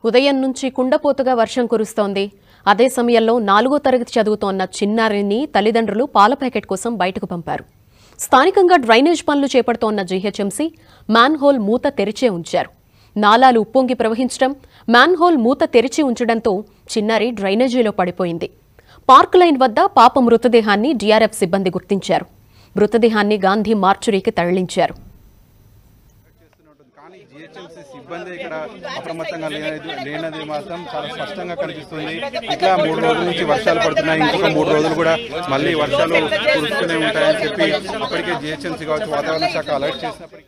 ఉదయం నుంచి కుండపోతుగా వర్షం కురుస్తోంది అదే సమయంలో నాలుగో తరగతి చదువుతోన్న చిన్నారిని తల్లిదండ్రులు పాల ప్యాకెట్ కోసం బయటకు పంపారు స్థానికంగా డ్రైనేజ్ పనులు చేపడుతోన్న జీహెచ్ఎంసీ మ్యాన్హోల్ మూత తెరిచే ఉంచారు నాలాలు ఉప్పొంగి ప్రవహించడం మ్యాన్హోల్ మూత తెరిచి ఉంచడంతో చిన్నారి డ్రైనేజీలో పడిపోయింది పార్క్ లైన్ వద్ద పాప మృతదేహాన్ని డీఆర్ఎఫ్ సిబ్బంది గుర్తించారు మృతదేహాన్ని గాంధీ మార్చురీకి తరలించారు కానీ జిహెచ్ఎంసీ సిబ్బంది ఇక్కడ అప్రమత్తంగా లేనది లేనది మాత్రం చాలా స్పష్టంగా కనిపిస్తుంది ఇట్లా మూడు రోజుల నుంచి వర్షాలు పడుతున్నాయి ఇంకొక మూడు రోజులు కూడా మళ్ళీ వర్షాలు కురుస్తూనే ఉంటాయని చెప్పి అప్పటికే జిహెచ్ఎంసీ కావచ్చు వాతావరణ శాఖ అలర్ట్ చేసినప్పటికీ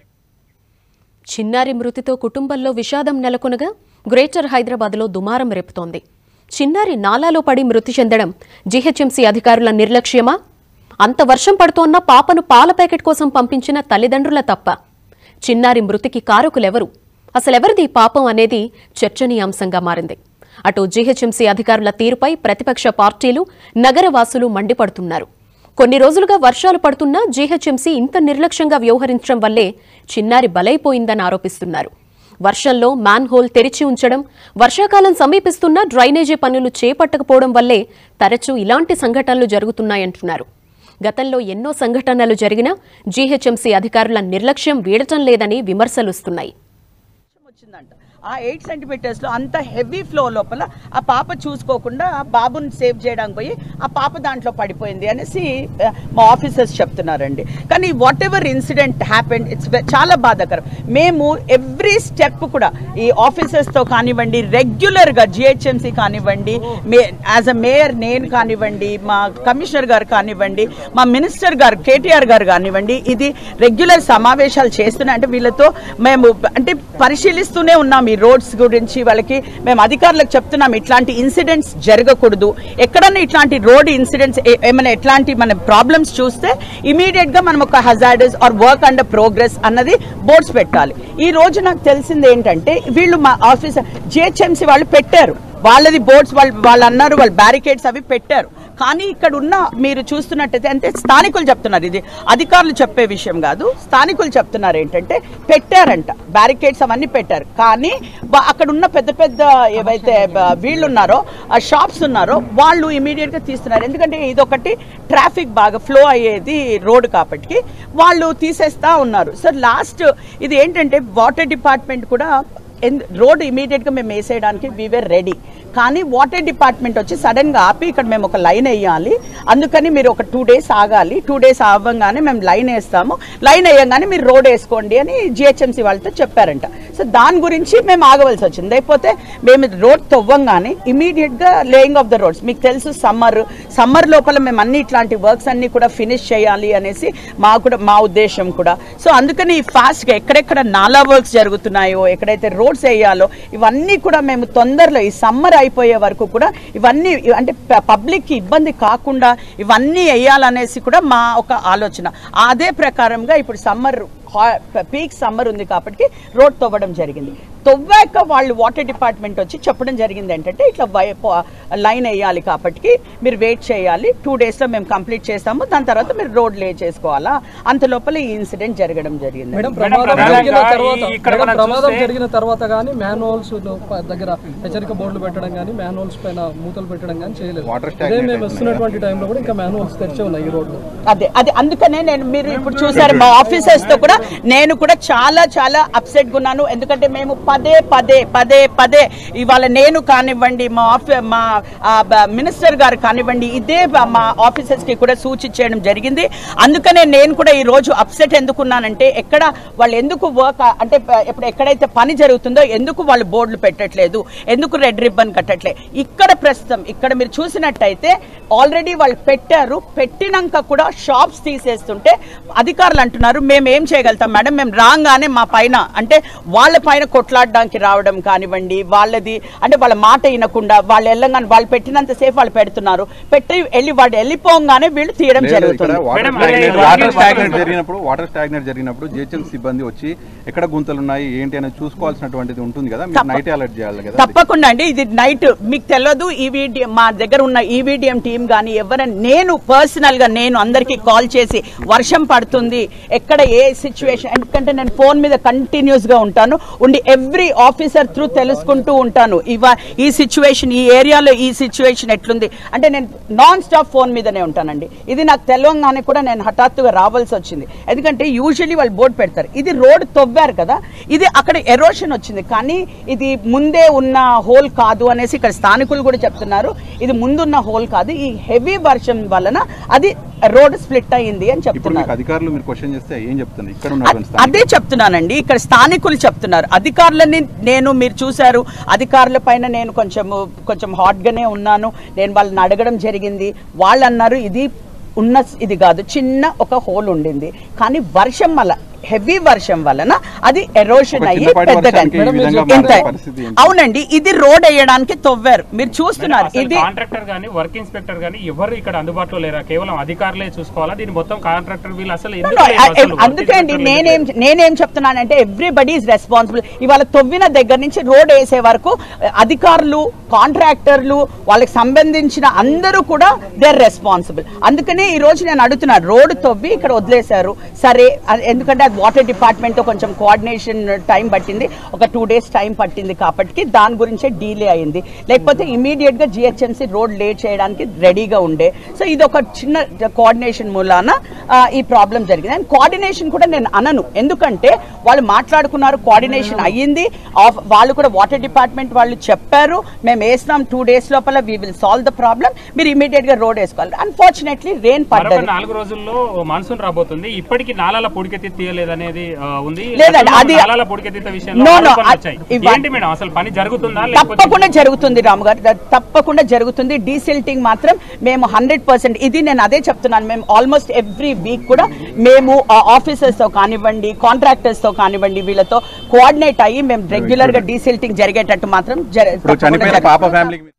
చిన్నారి మృతితో కుటుంబంలో విషాదం నెలకొనగా గ్రేటర్ హైదరాబాద్లో దుమారం రేపుతోంది చిన్నారి నాలాలో పడి మృతి చెందడం జీహెచ్ఎంసీ అధికారుల నిర్లక్ష్యమా అంత వర్షం పడుతోన్న పాపను పాల ప్యాకెట్ కోసం పంపించిన తల్లిదండ్రుల తప్ప చిన్నారి మృతికి కారకులెవరు అసలెవరిది ఈ పాపం అనేది చర్చనీయాంశంగా మారింది అటు జీహెచ్ఎంసీ అధికారుల తీరుపై ప్రతిపక్ష పార్టీలు నగరవాసులు మండిపడుతున్నారు కొన్ని రోజులుగా వర్షాలు పడుతున్నా జీహెచ్ఎంసీ ఇంత నిర్లక్ష్యంగా వ్యవహరించడం వల్లే చిన్నారి బలైపోయిందని ఆరోపిస్తున్నారు వర్షంలో మ్యాన్ హోల్ తెరిచి ఉంచడం వర్షాకాలం సమీపిస్తున్నా డ్రైనేజీ పనులు చేపట్టకపోవడం వల్లే తరచూ ఇలాంటి సంఘటనలు జరుగుతున్నాయంటున్నారు గతంలో ఎన్నో సంఘటనలు జరిగినా జీహెచ్ఎంసీ అధికారుల నిర్లక్ష్యం వీడటం లేదని విమర్శలుస్తున్నాయి వచ్చిందంట ఆ ఎయిట్ సెంటీమీటర్స్ లో అంత హెవీ ఫ్లో లోపల ఆ పాప చూసుకోకుండా ఆ బాబుని సేవ్ చేయడానికి పోయి ఆ పాప దాంట్లో పడిపోయింది అనేసి ఆ, మా ఆఫీసర్స్ చెప్తున్నారండి కానీ whatever incident happened it's చాలా బాధాకరం మేము ఎవ్రీ స్టెప్ కూడా ఈ ఆఫీసర్స్ తో కానివ్వండి రెగ్యులర్ గా జిహెచ్ఎంసీ కానివ్వండి యాజ్ అ మేయర్ నేను కానివ్వండి మా కమిషనర్ గారు కానివ్వండి మా మినిస్టర్ గారు కేటీఆర్ గారు కానివ్వండి ఇది రెగ్యులర్ సమావేశాలు చేస్తున్నా అంటే వీళ్ళతో మేము అంటే పరిశీలిస్తూనే ఉన్నాం ఈ రోడ్స్ గురించి వాళ్ళకి మేము అధికారులకు చెప్తున్నాం ఇట్లాంటి ఇన్సిడెంట్స్ జరగకూడదు ఎక్కడన్నా ఇట్లాంటి రోడ్ ఇన్సిడెంట్స్ ఏమైనా ఎట్లాంటి మన ప్రాబ్లమ్స్ చూస్తే ఇమీడియట్ గా మనం ఒక hazardous or work under progress అన్నది బోర్డ్స్ పెట్టాలి ఈ రోజు నాకు తెలిసింది ఏంటంటే వీళ్ళు మా ఆఫీస్ జిహెచ్ఎంసీ వాళ్ళు పెట్టారు వాళ్ళది బోర్డ్స్ వాళ్ళు వాళ్ళు అన్నారు వాళ్ళు బ్యారికేడ్స్ అవి పెట్టారు కానీ ఇక్కడ ఉన్న మీరు చూస్తున్నట్టయితే అంటే స్థానికులు చెప్తున్నారు ఇది అధికారులు చెప్పే విషయం కాదు స్థానికులు చెప్తున్నారు ఏంటంటే పెట్టారంట బ్యారికేడ్స్ అవన్నీ పెట్టారు కానీ బ- అక్కడ ఉన్న పెద్ద పెద్ద ఏవైతే బ- వీళ్ళు ఉన్నారో ఆ షాప్స్ ఉన్నారో వాళ్ళు ఇమీడియట్ గా తీస్తున్నారు ఎందుకంటే ఇదొకటి ట్రాఫిక్ బాగా ఫ్లో అయ్యేది రోడ్ కాబట్టి వాళ్ళు తీసేస్తా ఉన్నారు సో లాస్ట్ ఇది ఏంటంటే వాటర్ డిపార్ట్మెంట్ కూడా రోడ్ ఇమీడియట్ గా మేము వేసేయడానికి వీఆర్ రెడీ కానీ వాటర్ డిపార్ట్మెంట్ వచ్చి సడన్ గా ఆపి ఇక్కడ మేము ఒక లైన్ వేయాలి అందుకని మీరు ఒక టూ డేస్ ఆగాలి టూ డేస్ అవ్వగానే మేము లైన్ వేస్తాము లైన్ వేయగానే మీరు రోడ్ వేసుకోండి అని జిహెచ్ఎంసీ వాళ్ళతో చెప్పారంట సో దాని గురించి మేము ఆగవలసి వచ్చింది లేకపోతే మేము రోడ్ తవ్వంగానే ఇమీడియట్ గా లేయింగ్ ఆఫ్ ద రోడ్స్ మీకు తెలుసు సమ్మర్ సమ్మర్ లోపల మేము అన్ని ఇట్లాంటి వర్క్స్ అన్ని కూడా ఫినిష్ చేయాలి అనేసి మా కూడా మా ఉద్దేశం కూడా సో అందుకని ఫాస్ట్ గా ఎక్కడెక్కడ నాలా వర్క్స్ జరుగుతున్నాయో ఎక్కడైతే రోడ్స్ వేయాలో ఇవన్నీ కూడా మేము తొందరలో ఈ సమ్మర్ అయిపోయే వరకు కూడా ఇవన్నీ అంటే పబ్లిక్ కి ఇబ్బంది కాకుండా ఇవన్నీ వేయాలనేసి కూడా మా ఒక ఆలోచన అదే ప్రకారంగా ఇప్పుడు సమ్మర్ పీక్ సమ్మర్ ఉంది కాబట్టి రోడ్ తవ్వడం జరిగింది తవ్వాక వాళ్ళు వాటర్ డిపార్ట్మెంట్ వచ్చి చెప్పడం జరిగింది ఏంటంటే ఇట్లా లైన్ వేయాలి కాబట్టి మీరు వెయిట్ చేయాలి టూ డేస్ లో మేము కంప్లీట్ చేస్తాము దాని తర్వాత మీరు రోడ్ లే చేసుకోవాలా అంత లోపల ఈ ఇన్సిడెంట్ జరగడం జరిగింది మేడం ప్రమాదం ప్రధానంగా జరిగిన తర్వాత ఈ- ఇక్కడ మేడం, మనం ప్రమాదం చూస్తే- జరిగిన తర్వాత కానీ మ్యాన్ హోల్స్ దగ్గర హెచ్చరిక బోర్డులు పెట్టడం కానీ మ్యాన్ హోల్స్ పైన మూతలు పెట్టడం కానీ చేయలేదు Water అదే stagnant మేము వస్తున్నటువంటి టైంలో కూడా ఇంకా మ్యాన్ హోల్స్ తెరిచే ఉన్నాయి ఈ రోడ్లు అదే అదే అందుకనే నేను మీరు ఇప్పుడు చూసారు మా ఆఫీసర్స్ తో కూడా నేను కూడా చాలా చాలా అప్సెట్ ఉన్నాను ఎందుకంటే మేము పదే పదే పదే పదే ఇవాళ నేను కానివ్వండి మా ఆఫీ మా ఆ, బ- మినిస్టర్ గారు కానివ్వండి ఇదే బ- మా ఆఫీసర్స్ కి కూడా సూచించడం జరిగింది అందుకనే నేను కూడా ఈ రోజు అప్సెట్ ఎందుకున్నానంటే ఎక్కడ వాళ్ళు ఎందుకు వర్క్ అంటే ప- ఇప్పుడు ఎక్కడైతే పని జరుగుతుందో ఎందుకు వాళ్ళు బోర్డులు పెట్టట్లేదు ఎందుకు రెడ్ రిబ్బన్ కట్టట్లేదు ఇక్కడ ప్రస్తుతం ఇక్కడ మీరు చూసినట్టయితే ఆల్రెడీ వాళ్ళు పెట్టారు పెట్టినాక కూడా షాప్స్ తీసేస్తుంటే అధికారులు అంటున్నారు మేము ఏం చేయగలుగుతాం మేడం మేము రాగానే మా పైన అంటే వాళ్ళ పైన కొట్లాడడానికి రావడం కానివ్వండి వాళ్ళది అంటే వాళ్ళ మాట వినకుండా వాళ్ళు వెళ్ళగానే వాళ్ళు పెట్టినంత సేపు వాళ్ళు పెడుతున్నారు పెట్టి వెళ్ళి వాళ్ళు వెళ్ళిపోగానే వీళ్ళు తీయడం లేదు, ఇక్కడ జరుగుతుంది వాటర్ మేడం, స్టాగ్నెంట్ అదే వాటర్ వాటర్ స్టాగ్నెంట్ జరిగినప్పుడు వాటర్ స్టాగ్నెంట్ జరిగినప్పుడు జిహెచ్ఎం సిబ్బంది వచ్చి ఎక్కడ గుంతలు ఉన్నాయి ఏంటి అనేది చూసుకోవాల్సినటువంటిది ఉంటుంది కదా మీరు తప్ప- నైట్ అలర్ట్ చేయాలి కదా తప్పకుండా అండి ఇది నైట్ మీకు తెలియదు ఈవీడిఎం మా దగ్గర ఉన్న ఈవీడిఎం టీం కానీ ఎవరైనా నేను పర్సనల్ గా నేను అందరికీ కాల్ చేసి వర్షం పడుతుంది ఎక్కడ ఏ సిచ్యువేషన్ ఎందుకంటే నేను ఫోన్ మీద కంటిన్యూస్ గా ఉంటాను ఉండి ఎవ్రీ ఆఫీసర్ త్రూ తెలుసుకుంటూ ఉంటాను ఇవా ఈ సిచ్యువేషన్ ఈ ఏరియాలో ఈ సిచ్యువేషన్ ఎట్లుంది అంటే నేను నాన్ స్టాప్ ఫోన్ మీదనే ఉంటానండి ఇది నాకు తెలవంగానే కూడా నేను హఠాత్తుగా రావాల్సి వచ్చింది ఎందుకంటే యూజువల్లీ వాళ్ళు బోర్డు పెడతారు ఇది రోడ్ తవ్వారు కదా ఇది అక్కడ ఎరోషన్ వచ్చింది కానీ ఇది ముందే ఉన్న హోల్ కాదు అనేసి ఇక్కడ స్థానికులు కూడా చెప్తున్నారు ఇది ముందున్న హోల్ కాదు ఈ హెవీ వర్షం వలన అది రోడ్ స్ప్లిట్ అయ్యింది అని ఇప్పుడు చెప్తున్నారు మీకు అధికారులు మీరు క్వశ్చన్ చేస్తే ఏం చెప్తుంది ఇక్కడ అ- ఉన్నటువంటి స్థానికులు. అదే చెప్తున్నానండి ఇక్కడ స్థానికులు చెప్తున్నారు అధికారులని నేను మీరు చూశారు అధికారుల పైన నేను కొంచెం కొంచెం హాట్ గానే ఉన్నాను నేను వాళ్ళని అడగడం జరిగింది వాళ్ళు అన్నారు ఇది ఉన్న ఇది కాదు చిన్న ఒక హోల్ ఉండింది కానీ వర్షం వల్ల హెవీ వర్షం వలన అది ఎరోషన్ ఒక అయ్యి చిన్నపాటి పెద్దగా వర్షానికి ఈ అయింది. విధంగా ఇంత మారే పరిస్థితి ఏంటి? అవునండి ఇది రోడ్ వేయడానికి తవ్వారు మీరు చూస్తున్నారు అసలు ఇది కాంట్రాక్టర్ గానీ వర్క్ ఇన్స్పెక్టర్ గానీ ఎవరు ఇక్కడ అందుబాటులో లేరా కేవలం అధికారులే చూసుకోవాలా దీని మొత్తం కాంట్రాక్టర్ వీళ్ళు అసలు No, ఎందుకు no, లేరు I- అసలు? Work అందుకే అండి inspectorలు నేనేం ఎందుకు నేనేం చెప్తున్నానంటే ఎవ్రీబడి ఈజ్ రెస్పాన్సిబుల్ ఇవాళ తవ్విన దగ్గర నుంచి రోడ్ వేసే వరకు అధికారులు కాంట్రాక్టర్లు వాళ్ళకి సంబంధించిన అందరూ కూడా దేర్ రెస్పాన్సిబుల్ అందుకనే ఈ రోజు నేను అడుగుతున్నాను రోడ్ తవ్వి ఇక్కడ వదిలేశారు సరే అది ఎందుకంటే అది వాటర్ డిపార్ట్మెంట్ తో కొంచెం కోఆర్డినేషన్ టైం పట్టింది ఒక టూ డేస్ టైం పట్టింది కాబట్టి దాని గురించే డీలే అయింది లేకపోతే ఇమీడియట్ గా జిహెచ్ఎంసీ రోడ్ లే చేయడానికి రెడీగా ఉండే సో ఇది ఒక చిన్న కోఆర్డినేషన్ మూలాన ఆ, ఈ ప్రాబ్లం జరిగింది అండ్ కోఆర్డినేషన్ కూడా నేను అనను ఎందుకంటే వాళ్ళు మాట్లాడుకున్నారు కోఆర్డినేషన్ అయ్యింది ఆఫ్- వాళ్ళు కూడా వాటర్ డిపార్ట్మెంట్ వాళ్ళు చెప్పారు మేము వేసినాం టూ డేస్ లోపల we will solve the problem మీరు ఇమీడియట్ గా రోడ్ వేసుకోవాలి అన్ఫార్చునేట్లీ రెయిన్ మరొక పడ్డది నాలుగు రోజుల్లో మాన్సూన్ రాబోతుంది ఇప్పటికి నాలాల పొడికెత్తి తీయలేదనేది ఆ, ఉంది లేదండి, గతంలో అది- నాలాల పొడికెత్తిత విషయంలో No, no, ఆరోపణలు అది- వచ్చాయి. ఇవ- ఏంటి మేడం అసలు పని జరుగుతుందా లేకపోతే తప్పకుండా జరుగుతుంది రాము గారు ద- తప్పకుండా జరుగుతుంది డీసిల్టింగ్ మాత్రం మేము హండ్రెడ్ పర్సెంట్ ఇది నేను అదే చెప్తున్నాను మేము ఆల్మోస్ట్ ఎవ్రీ వీక్ కూడా మేము ఆఫీసర్స్ తో కానివ్వండి కాంట్రాక్టర్స్ తో కానివ్వండి వీళ్ళతో కోఆర్డినేట్ అయ్యి మేము రెగ్యులర్ గా డీసిల్టింగ్ జరిగేటట్టు మాత్రం జర- ఇప్పుడు తప్పకుండా చనిపోయిన జరుగుతుంది. పాప ఫ్యామిలీకి